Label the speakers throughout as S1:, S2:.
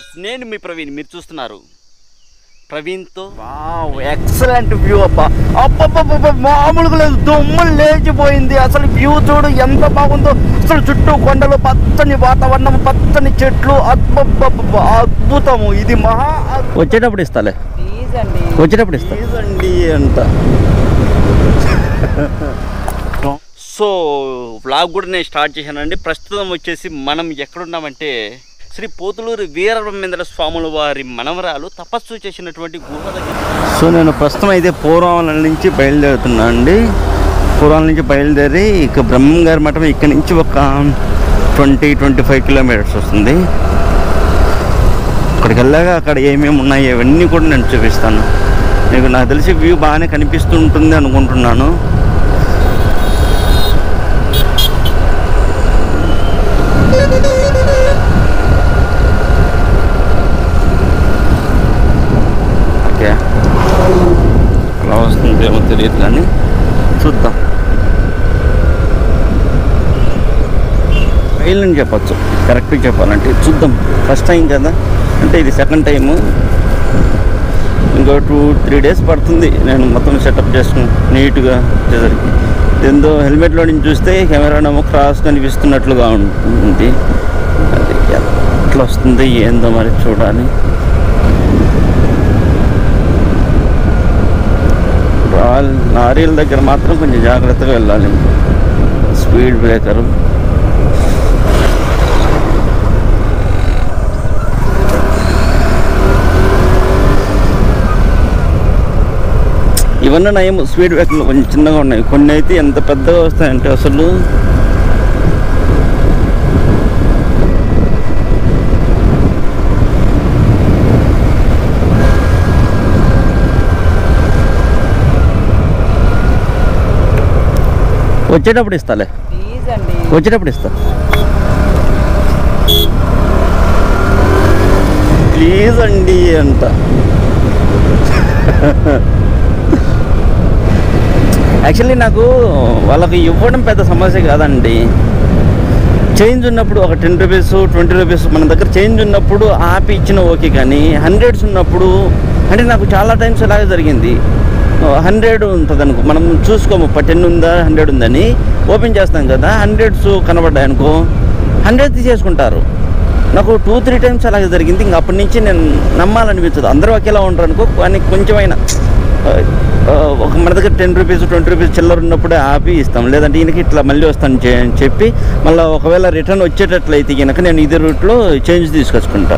S1: నేను మీ ప్రవీణ్ మీరు చూస్తున్నారు ప్రవీణ్తో
S2: వావ్ ఎక్సలెంట్ వ్యూ అబ్బా అబ్బబ్బబ్బబ్బ మామూలుగా లేదు దుమ్ములు లేచిపోయింది అసలు వ్యూ చూడు ఎంత బాగుందో అసలు చుట్టూ కొండలు పచ్చని వాతావరణం పచ్చని చెట్లు అబ్బబ్బబ్బబ్బ అద్భుతము ఇది మహా వచ్చేటప్పుడు ఇస్తాలే
S3: ప్లీజ్ అండి
S2: వచ్చేటప్పుడు ఇస్తా అండి అంట
S1: సో వ్లాగ్ కూడా నేను స్టార్ట్ చేశానండి ప్రస్తుతం వచ్చేసి మనం ఎక్కడున్నామంటే శ్రీ పోతులూరు వీరబ్రహ్మేంద్ర స్వాముల వారి మనవరాలు తపస్సు చేసినటువంటి గుహ దగ్గర
S2: సో నేను ప్రస్తుతం అయితే పూర్వం నుంచి బయలుదేరుతున్నా అండి పూర్వం నుంచి బయలుదేరి ఇక బ్రహ్మం గారి మఠం ఇక్కడ నుంచి ఒక ట్వంటీ ట్వంటీ ఫైవ్ కిలోమీటర్స్ వస్తుంది అక్కడికి వెళ్ళాక అక్కడ ఏమేమి ఉన్నాయి అవన్నీ కూడా నేను చూపిస్తాను నీకు నాకు తెలిసి వ్యూ బాగానే కనిపిస్తుంటుంది అనుకుంటున్నాను ఓకే అలా వస్తుంది ఏమో తెలియదు కానీ చూద్దాం ఫెయిల్ అని చెప్పచ్చు కరెక్ట్గా చెప్పాలంటే చూద్దాం ఫస్ట్ టైం కదా అంటే ఇది సెకండ్ టైము ఇంకో టూ త్రీ డేస్ పడుతుంది నేను మొత్తం సెటప్ చేసుకుని నీట్గా వచ్చేసరికి ఎంతో హెల్మెట్లో నుంచి చూస్తే కెమెరానేమో క్రాస్ కనిపిస్తున్నట్లుగా ఉంటుంది అది ఎట్లా వస్తుంది ఏందో మరి చూడాలి రాల్ లారీల దగ్గర మాత్రం కొంచెం జాగ్రత్తగా వెళ్ళాలి స్పీడ్ బ్రేకరు ఇవన్నీ నయం స్పీడ్ బ్రేకర్లు కొంచెం చిన్నగా ఉన్నాయి కొన్ని అయితే ఎంత పెద్దగా వస్తాయంటే అసలు వచ్చేటప్పుడు ఇస్తాలే
S3: ప్లీజ్ అండి
S2: వచ్చేటప్పుడు ఇస్తా ప్లీజ్ అండి అంట యాక్చువల్లీ నాకు వాళ్ళకి ఇవ్వడం పెద్ద సమస్య కాదండి చేంజ్ ఉన్నప్పుడు ఒక టెన్ రూపీస్ ట్వంటీ రూపీస్ మన దగ్గర చేంజ్ ఉన్నప్పుడు ఆపి ఇచ్చిన ఓకే కానీ హండ్రెడ్స్ ఉన్నప్పుడు అంటే నాకు చాలా టైమ్స్ ఇలాగే జరిగింది హండ్రెడ్ ఉంటుంది అనుకో మనం చూసుకోము టెన్ ఉందా హండ్రెడ్ ఉందని ఓపెన్ చేస్తాం కదా హండ్రెడ్స్ కనబడ్డాయి అనుకో హండ్రెడ్ తీసేసుకుంటారు నాకు టూ త్రీ టైమ్స్ అలాగే జరిగింది ఇంక అప్పటి నుంచి నేను నమ్మాలనిపించదు అందరూ ఒకేలా ఉంటారు అనుకో కానీ కొంచెమైనా ఆ, ఆ, ఒక మన దగ్గర టెన్ రూపీస్ ట్వంటీ రూపీస్ చిల్లర ఉన్నప్పుడే ఆపి ఇస్తాం లేదంటే ఈయనకి ఇట్లా మళ్ళీ వస్తాను చే- అని చెప్పి మళ్ళీ ఒకవేళ రిటర్న్ వచ్చేటట్లయితే కనుక నేను ఇదే రూట్లో చేంజ్ తీసుకొచ్చుకుంటా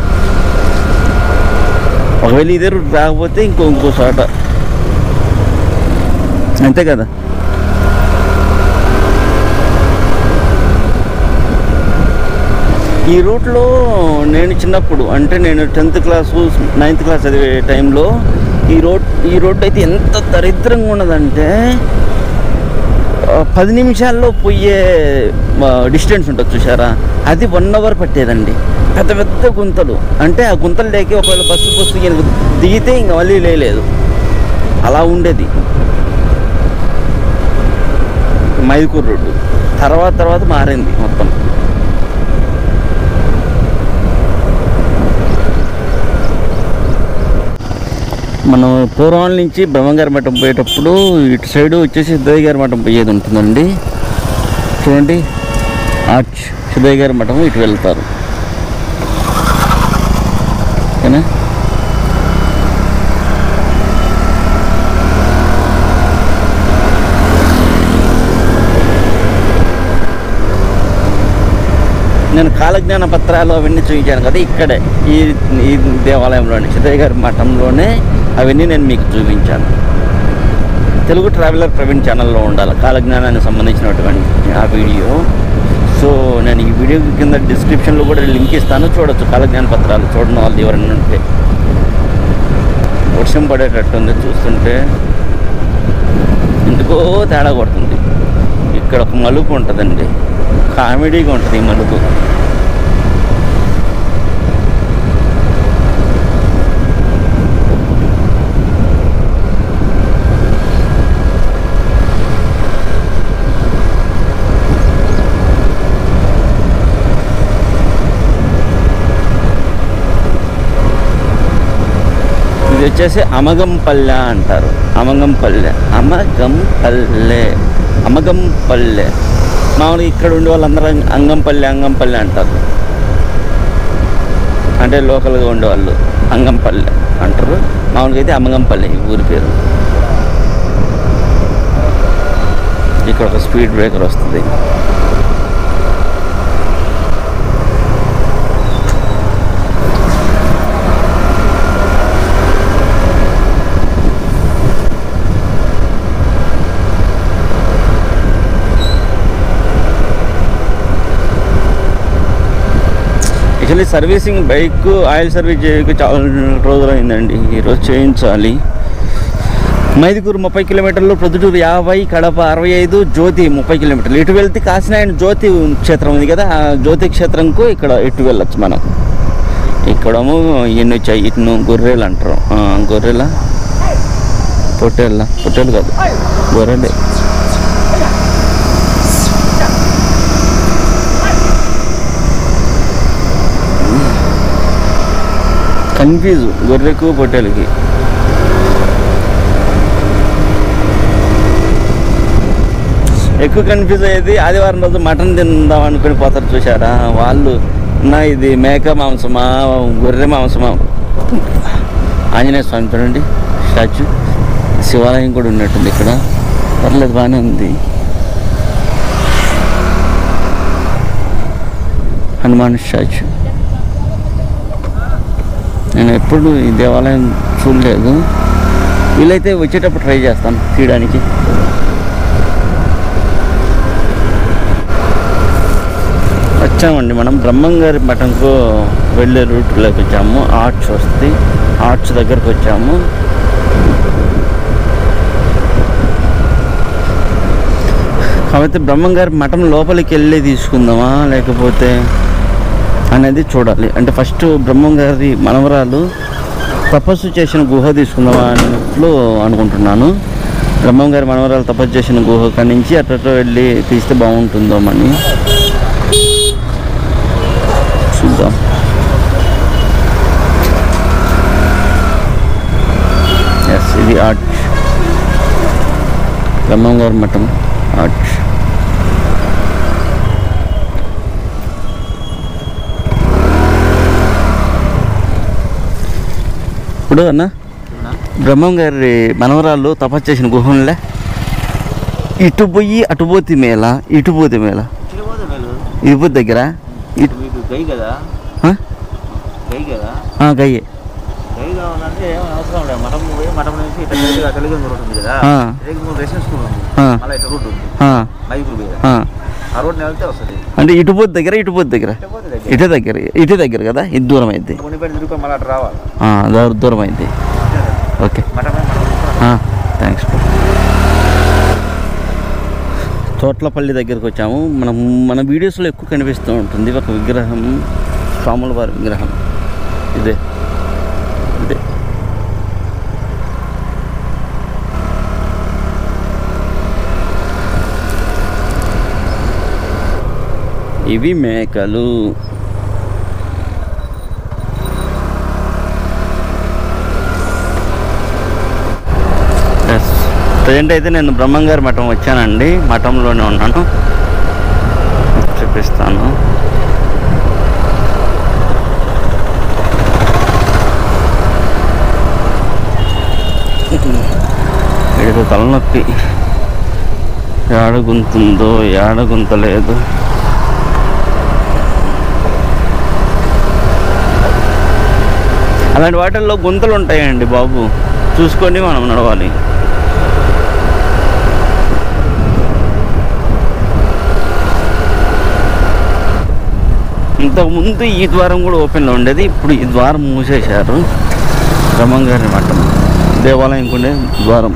S2: ఒకవేళ ఇదే రూట్ రాకపోతే ఇంకో ఇంకో చోట అంతే కదా ఈ రూట్లో నేను చిన్నప్పుడు అంటే నేను టెన్త్ క్లాసు నైన్త్ క్లాస్ చదివే టైంలో ఈ రోడ్ ఈ రోడ్ అయితే ఎంత దరిద్రంగా ఉన్నదంటే ఆ, పది నిమిషాల్లో పోయే డిస్టెన్స్ ఉంటుంది చూసారా అది వన్ అవర్ పట్టేదండి పెద్ద పెద్ద గుంతలు అంటే ఆ గుంతలు లేక ఒకవేళ బస్సు బస్సు ఈయనకు దిగితే ఇంకా మళ్ళీ లేదు అలా ఉండేది మైదుకూరు రోడ్డు తర్వాత తర్వాత మారింది మొత్తం మనం పూర్వం నుంచి బ్రహ్మంగారి మఠం పోయేటప్పుడు ఇటు సైడ్ వచ్చేసి సిద్ధయ్య గారి మఠం పోయేది ఉంటుందండి చూడండి ఆర్చ్ సిద్ధయ్య గారి మఠం ఇటు వెళ్తారు ఓకేనా నేను కాలజ్ఞాన పత్రాలు అవన్నీ చూపించాను కదా ఇక్కడే ఈ ఈ దేవాలయంలోనే సిద్ధయ్య గారి మఠంలోనే అవన్నీ నేను మీకు చూపించాను తెలుగు ట్రావెలర్ ప్రవీణ్ ఛానల్లో ఉండాలి కాలజ్ఞానానికి సంబంధించినటువంటి ఆ వీడియో సో నేను ఈ వీడియో కింద డిస్క్రిప్షన్లో కూడా లింక్ ఇస్తాను చూడొచ్చు కాలజ్ఞాన పత్రాలు చూడడం వాళ్ళు ఎవరైనా ఉంటే వర్షం పడేటట్టుంది చూస్తుంటే ఎందుకో తేడా కొడుతుంది ఇక్కడ ఒక మలుపు ఉంటుందండి కామెడీగా ఉంటుంది ఈ మలుపు వచ్చేసి అమగంపల్లె అంటారు అమగంపల్లె అమగంపల్లె అమగంపల్లె మామూలుగా ఇక్కడ ఉండే వాళ్ళందరూ అంగంపల్లె అంగంపల్లె అంటారు అంటే లోకల్గా ఉండేవాళ్ళు అంగంపల్లె అంటారు మామూలుగా అయితే అమగంపల్లె ఈ ఊరి పేరు ఇక్కడ ఒక స్పీడ్ బ్రేకర్ వస్తుంది actually servicing bike oil service చేయక చాలా రోజులు అయిందండి ఈరోజు చేయించాలి మైదుకూరు ముప్పై కిలోమీటర్లు ప్రొద్దుటూరు యాభై కడప అరవై ఐదు జ్యోతి ముప్పై కిలోమీటర్లు ఇటు వెళ్తే కాసినాయన జ్యోతి క్షేత్రం ఉంది కదా ఆ జ్యోతి క్షేత్రంకు ఇక్కడ ఇటు వెళ్ళొచ్చు మనం ఇక్కడము ఎన్ని వచ్చాయి ఇటు గొర్రెలు అంటారు ఆ, గొర్రెల పొట్టేళ్ళ పొట్టేలు కాదు గొర్రెలే కన్ఫ్యూజ్ గొర్రెకు పొట్టేలకి ఎక్కువ కన్ఫ్యూజ్ అయ్యేది ఆదివారం రోజు మటన్ తిందాం అనుకుని పోతారు చూసారా వాళ్ళు నా ఇది మేక మాంసమా గొర్రె మాంసమా ఆంజనేయ స్వామి చూడండి స్టాచ్యూ శివాలయం కూడా ఉన్నట్టుంది ఇక్కడ పర్లేదు బాగానే ఉంది హనుమాన్ స్టాచ్యూ నేను ఎప్పుడు ఈ దేవాలయం చూడలేదు వీలైతే వచ్చేటప్పుడు ట్రై చేస్తాను తీయడానికి వచ్చామండి మనం బ్రహ్మంగారి మఠంకు వెళ్ళే రూట్లోకి వచ్చాము ఆర్చ్ వస్తుంది ఆర్చ్ దగ్గరకు వచ్చాము కాబట్టి బ్రహ్మంగారి మఠం లోపలికి వెళ్ళి తీసుకుందామా లేకపోతే అనేది చూడాలి అంటే ఫస్ట్ బ్రహ్మంగారి మనవరాలు తపస్సు చేసిన గుహ తీసుకుందామా అన్నట్లు అనుకుంటున్నాను బ్రహ్మంగారి మనవరాలు తపస్సు చేసిన గుహ కాడి నుంచి అట్లా వెళ్ళి తీస్తే బాగుంటుందో అని చూద్దాం ఎస్ ఇది ఆర్చ్ బ్రహ్మంగారి మఠం ఆర్చ్ ఇప్పుడు అన్న బ్రహ్మం గారి మనవరాళ్ళు తపస్సు చేసిన గుహంలే ఇటు పోయి అటు పోతే మేళ ఇటు పోతే మేళ ఇది పోతే దగ్గర ఇటు
S3: గై కదా
S2: ఆ?
S3: గై కదా
S2: ఆ, గయ్యే
S3: గై కావాలంటే ఏం అవసరం లేదు మఠం పోయి మఠం నుంచి ఇట్లా తెలుగు తెలుగు రోడ్ ఉంది కదా
S2: ఆ.
S3: తెలుగు రెసిడెన్స్ స్కూల్ ఉంది
S2: ఆ.
S3: మళ్ళీ ఇట్లా రోడ్ ఉంది
S2: ఆ,
S3: మైపూర్ మీద
S2: ఆ.
S3: ఆ రోడ్ వెళ్తే వస్తుంది
S2: అంటే ఇటు పోతే దగ్గర ఇటు పోతే దగ్గర
S3: ఇట్లా పోతే దగ్గర
S2: ఇటే దగ్గర ఇటే దగ్గర కదా ఇది దూరం అయింది
S3: మునిపేట తిరుగుకొని మళ్ళీ అటు రావాలి
S2: దూరం అయింది ఓకే
S3: మఠమే మఠం
S2: థ్యాంక్స్ తోట్లపల్లి దగ్గరకు వచ్చాము మనం మన వీడియోస్లో ఎక్కువ కనిపిస్తూ ఉంటుంది ఒక విగ్రహం స్వాముల వారి విగ్రహం ఇదే ఇదే ఇవి మేకలు ఎస్ ప్రజెంట్ అయితే నేను బ్రహ్మంగారి మఠం వచ్చానండి మఠంలోనే ఉన్నాను చూపిస్తాను వీడికి తలనొప్పి ఏడ గుంతుందో ఏడ గుంతలేదు అలాంటి వాటిల్లో గుంతలు ఉంటాయండి బాబు చూసుకొని మనం నడవాలి ఇంతకుముందు ఈ ద్వారం కూడా ఓపెన్లో ఉండేది ఇప్పుడు ఈ ద్వారం మూసేశారు బ్రహ్మంగారి మఠం దేవాలయం ఉండే ద్వారం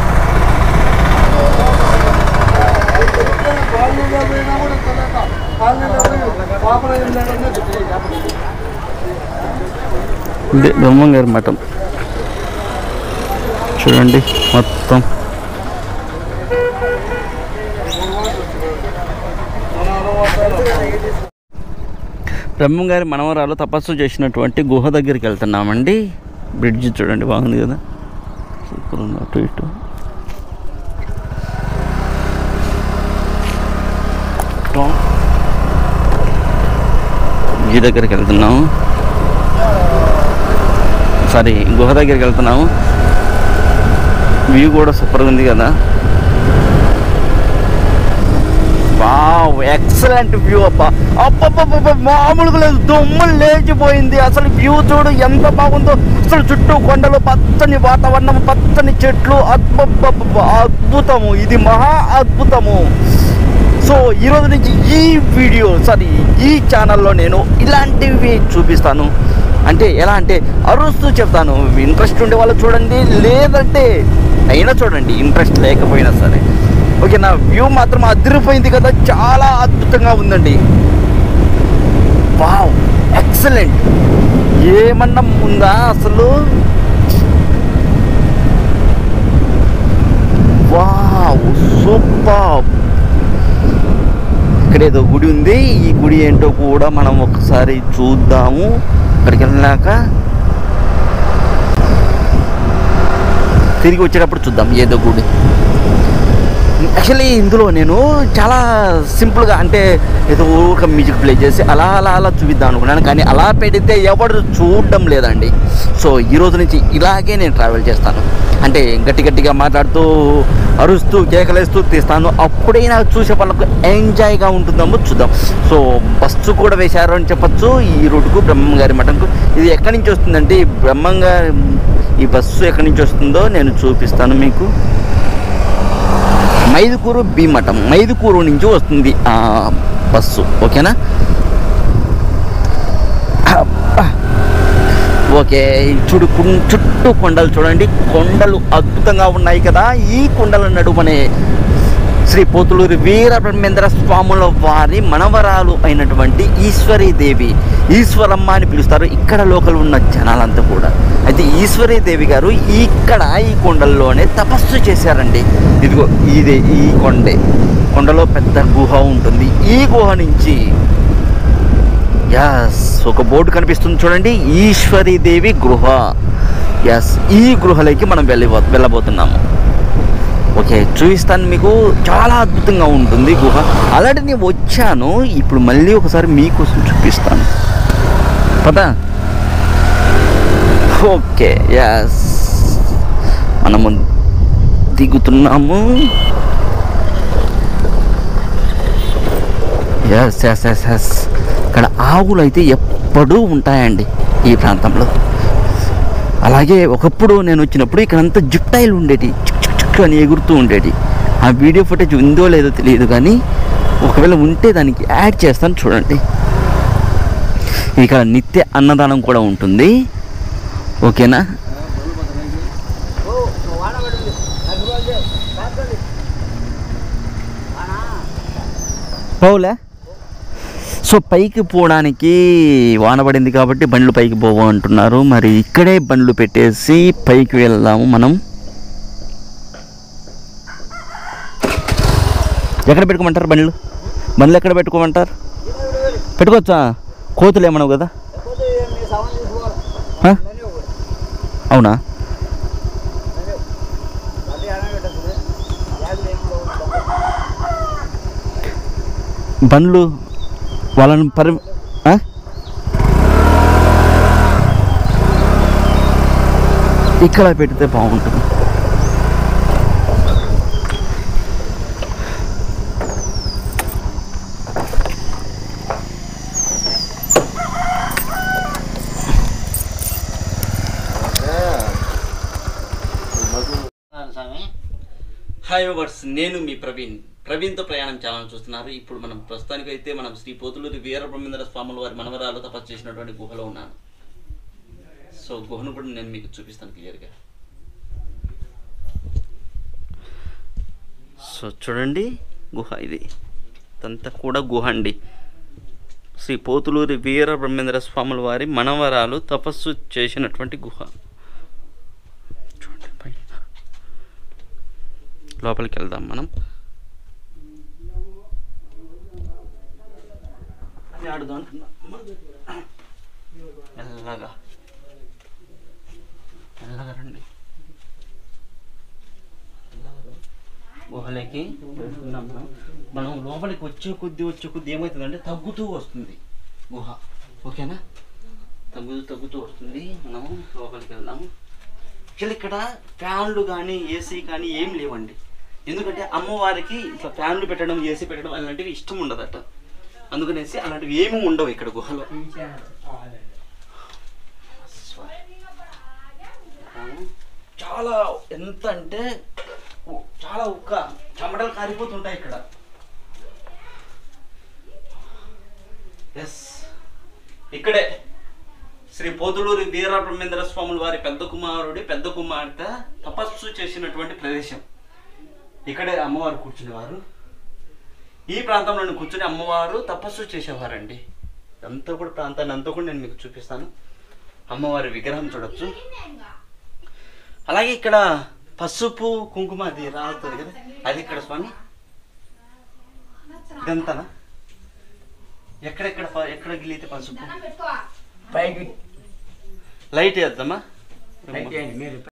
S2: ఇదే బ్రహ్మంగారి మఠం చూడండి మొత్తం బ్రహ్మంగారి మనవరాలు తపస్సు చేసినటువంటి గుహ దగ్గరికి వెళ్తున్నామండి బ్రిడ్జ్ చూడండి బాగుంది కదా సూపర్ ఉంది అటు ఇటు టామ్. ఈ దగ్గరికి వెళ్తున్నాము సారీ గుహ దగ్గరికి వెళ్తున్నాము వ్యూ కూడా సూపర్గా ఉంది కదా వావ్ ఎక్సలెంట్ వ్యూ అబ్బా అబ్బబ్బబ్బబ్బ మామూలుగా లేదు దుమ్ములు లేచిపోయింది అసలు వ్యూ చూడు ఎంత బాగుందో అసలు చుట్టూ కొండలు పచ్చని వాతావరణం పచ్చని చెట్లు అబ్బబ్బబ్బబ్బ అద్భుతము ఇది మహా అద్భుతము సో ఈరోజు నుంచి ఈ వీడియో సారీ ఈ ఛానల్లో నేను ఇలాంటివి చూపిస్తాను అంటే ఎలా అంటే అరుస్తూ చెప్తాను ఇంట్రెస్ట్ ఉండే వాళ్ళు చూడండి లేదంటే అయినా చూడండి ఇంట్రెస్ట్ లేకపోయినా సరే ఓకే నా వ్యూ మాత్రం అదిరిపోయింది కదా చాలా అద్భుతంగా ఉందండి వావ్ ఎక్సలెంట్ ఏమన్నా ఉందా అసలు వావ్ సూపర్ ఇక్కడ ఏదో గుడి ఉంది ఈ గుడి ఏంటో కూడా మనం ఒకసారి చూద్దాము అక్కడికి వెళ్ళాక తిరిగి వచ్చేటప్పుడు చూద్దాం ఏదో గుడి యాక్చువల్లీ ఇందులో నేను చాలా సింపుల్గా అంటే ఏదో ఒక మ్యూజిక్ ప్లే చేసి అలా అలా అలా చూపిద్దాం అనుకున్నాను కానీ అలా పెడితే ఎవరు చూడడం లేదండి సో ఈ రోజు నుంచి ఇలాగే నేను ట్రావెల్ చేస్తాను అంటే గట్టి గట్టిగా మాట్లాడుతూ అరుస్తూ కేకలేస్తూ తీస్తాను అప్పుడే నాకు చూసే వాళ్ళకు ఎంజాయ్గా ఉంటుందేమో చూద్దాం సో బస్సు కూడా వేశారు అని చెప్పొచ్చు ఈ రూట్కు బ్రహ్మం గారి మఠంకు ఇది ఎక్కడి నుంచి వస్తుందంటే ఈ బ్రహ్మం గారి ఈ బస్సు ఎక్కడి నుంచి వస్తుందో నేను చూపిస్తాను మీకు మైదుకూరు బి మఠం మైదుకూరు నుంచి వస్తుంది ఆ బస్సు ఓకేనా అబ్బా. ఓకే చూడు కుం- చుట్టూ కొండలు చూడండి కొండలు అద్భుతంగా ఉన్నాయి కదా ఈ కొండల నడుమనే శ్రీ పోతులూరి వీర బ్రహ్మేంద్ర స్వాముల వారి మనవరాలు అయినటువంటి ఈశ్వరీదేవి ఈశ్వరమ్మ అని పిలుస్తారు ఇక్కడ లోకల్ ఉన్న జనాలంతా కూడా అయితే ఈశ్వరీదేవి గారు ఇక్కడ ఈ కొండల్లోనే తపస్సు చేశారండి ఇదిగో ఇదే ఈ కొండే కొండలో పెద్ద గుహ ఉంటుంది ఈ గుహ నుంచి ఎస్ ఒక బోర్డు కనిపిస్తుంది చూడండి ఈశ్వరీదేవి గృహ ఎస్ ఈ గృహలోకి మనం వెళ్ళి వెళ్ళబోతున్నాము ఓకే చూపిస్తాను మీకు చాలా అద్భుతంగా ఉంటుంది గుహ ఆల్రెడీ నేను వచ్చాను ఇప్పుడు మళ్ళీ ఒకసారి మీకోసం చూపిస్తాను పదా ఓకే ఎస్ మనము దిగుతున్నాము ఎస్ ఎస్ ఎస్ ఎస్ ఇక్కడ ఆవులు అయితే ఎప్పుడూ ఉంటాయండి ఈ ప్రాంతంలో అలాగే ఒకప్పుడు నేను వచ్చినప్పుడు ఇక్కడంతా జిప్టాయిలు ఉండేటి చిక్ చిక్ చిక్ అని ఎగురుతూ ఉండేటి ఆ వీడియో ఫుటేజ్ ఉందో లేదో తెలియదు కానీ ఒకవేళ ఉంటే దానికి యాడ్ చేస్తాను చూడండి ఇక్కడ నిత్య అన్నదానం కూడా ఉంటుంది ఓకేనా పోలే సో పైకి పోవడానికి వాన పడింది కాబట్టి బండ్లు పైకి పోవు అంటున్నారు మరి ఇక్కడే బండ్లు పెట్టేసి పైకి వెళ్దాము మనం ఎక్కడ పెట్టుకోమంటారు బండ్లు బండ్లు ఎక్కడ పెట్టుకోమంటారు పెట్టుకోవచ్చా కోతులు ఏమన్నావు కదా ఆ? అవునా బండ్లు వాళ్ళని పరి ఆ? ఇక్కడ పెడితే బాగుంటుంది
S3: స్వామి
S1: హాయ్ వర్స్ నేను మీ ప్రవీణ్ ప్రవీణ్తో ప్రయాణం ఛానల్ చూస్తున్నారు ఇప్పుడు మనం ప్రస్తుతానికైతే మనం శ్రీ పోతులూరి వీరబ్రహ్మేంద్ర స్వాముల వారి మనవరాలు తపస్సు చేసినటువంటి గుహలో ఉన్నాను సో గుహను కూడా నేను మీకు చూపిస్తాను క్లియర్గా సో చూడండి గుహ ఇది ఇదంతా కూడా గుహ అండి శ్రీ పోతులూరి వీర బ్రహ్మేంద్ర స్వాముల వారి మనవరాలు తపస్సు చేసినటువంటి గుహ చూడండి పైన లోపలికి వెళ్దాం మనం అని ఆడుదాం అనుకున్నా. మెల్లగా మెల్లగా రండి గుహలోకి వెళ్తున్నాం మనం మనం లోపలికి వచ్చే కొద్ది వచ్చే కొద్ది ఏమవుతుందంటే తగ్గుతూ వస్తుంది గుహ ఓకేనా తగ్గుతూ తగ్గుతూ వస్తుంది మనం లోపలికి వెళ్దాము యాక్చువల్లీ ఇక్కడ ఫ్యాన్లు కానీ ఏసీ కానీ ఏం లేవండి ఎందుకంటే అమ్మవారికి ఇట్లా ఫ్యాన్లు పెట్టడం ఏసీ పెట్టడం అలాంటివి ఇష్టం ఉండదట అందుకనేసి అలాంటివి ఏమీ ఉండవు ఇక్కడ గుహలో చాలా ఎంత అంటే ఉ- చాలా ఉక్క చెమటలు కారిపోతుంటాయి ఇక్కడ ఎస్ ఇక్కడే శ్రీ పోతులూరి వీరబ్రహ్మేంద్ర స్వాముల వారి పెద్ద కుమారుడి పెద్ద కుమార్తె తపస్సు చేసినటువంటి ప్రదేశం ఇక్కడే అమ్మవారు కూర్చునేవారు ఈ ప్రాంతంలో కూర్చుని అమ్మవారు తపస్సు చేసేవారండి అంతా కూడా ప్రాంతాన్ని అంతా కూడా నేను మీకు చూపిస్తాను అమ్మవారి విగ్రహం చూడొచ్చు అలాగే ఇక్కడ పసుపు కుంకుమ అది రాలుతుంది కదా అది ఇక్కడ స్వామి ఇదంతానా ఎక్కడెక్కడ ప- ఎక్కడ గిలితే పసుపు
S3: పైకి
S1: లైట్ వేద్దామా
S3: పైకి వేయండి మీరు